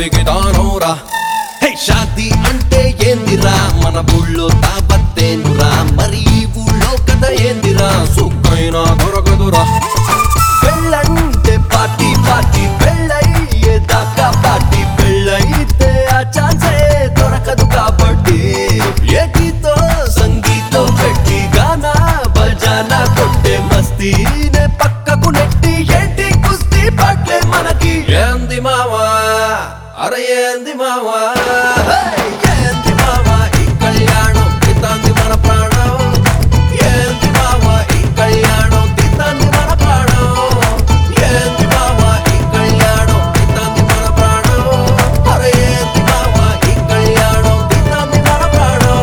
పదవికి తానోరా హే షాది అంటే ఏందిరా మన ఊళ్ళో తాపత్తేనురా మరి ఈ ఊళ్ళో కథ ఏందిరా సుఖైనా దొరకదురా పెళ్ళంటే పార్టీ పార్టీ పెళ్ళయ్యే దాకా పార్టీ పెళ్ళయితే ఆ ఛాన్సే దొరకదు కాబట్టి ఏటితో సంగీతం పెట్టి గానా బజానా కొట్టే మస్తీనే పక్కకు నెట్టి ఏంటి కుస్తీ పట్లే మనకి ఏంది మావా అరే ఏంది మావా హే, ఏంది మావా ఈ కళ్యాణం తితాంది మన ప్రాణం ఏంది మావా ఈ కళ్యాణం తితాంది మన ప్రాణం ఏంది మావా ఈ కళ్యాణం తితాంది మన ప్రాణం అరే ఏంది మావా ఈ కళ్యాణం తితాంది మన ప్రాణం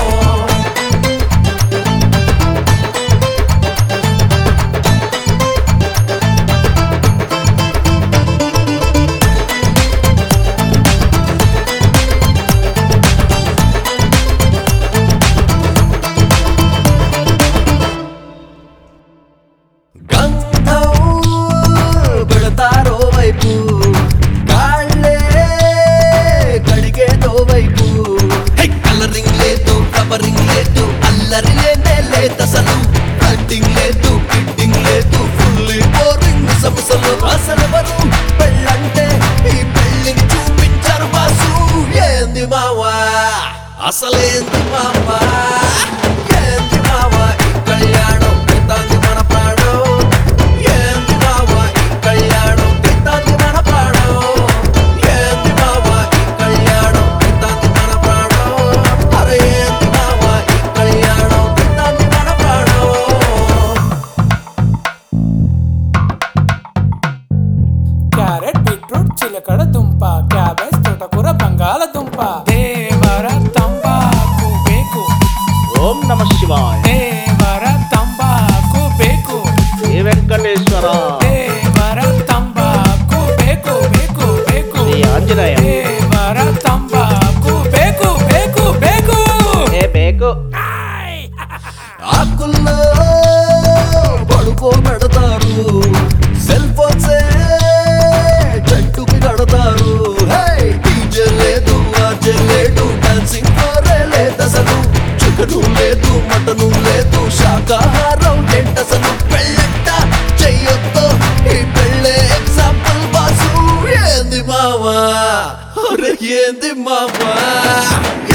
గంధం పెడతారో వైపు కాళ్ళే కడిగేదో వైపు కలరింగ్ లేదు కవరింగ్ లేదు అల్లరి లేనే లేదసలు కట్టింగ్ లేదు ఫిట్టింగ్ లేదు ఫుల్ బోరింగ్ సమసలు అసలెవరు పెళ్ళంటే ఈ పెళ్ళిని చూపించారు బాసు ఏంది మావా అసలేంది మావా ఏంది మావా ఈ కళ్యాణం తింటాంది మన ప్రాణం ఏంది మావా ఈ కళ్యాణం తింటాంది మన ప్రాణం ఏంది మావా ఈ కళ్యాణం తింటాంది మన ప్రాణం అరే ఏంది మావా ఈ కళ్యాణం తింటాంది మన ప్రాణం క్యారెట్ బీట్రూట్ చిలకడ దుంప క్యాబేజ్ తోటకూర బంగాళదుంప దేవర తంబాకు బేకు ఓం నమ శివాయ దేవర తంబాకు బేకు శ్రీ వెంకటేశ్వర దేవర తంబాకు బేకు బేకు బేకు శ్రీ ఆంజనేయ దేవర తంబాకు బేకు బేకు బేకు ఏ బేకు ఆకుల్లో పడుకోబెడతారు సెల్ ఫోన్సే చెట్టుకి కడతారు డీజే లేదు ఆర్జే లేడు డాన్సింగ్ ఫ్లోరే లేదసలు చికెను లేదు మటను లేదు శాకాహారం ఏంటసలు పెళ్ళంట చెయ్యొద్దు ఈ పెళ్ళే ఎగ్జాంపుల్ బాసు ఏంది మావా అరే ఏంది మావా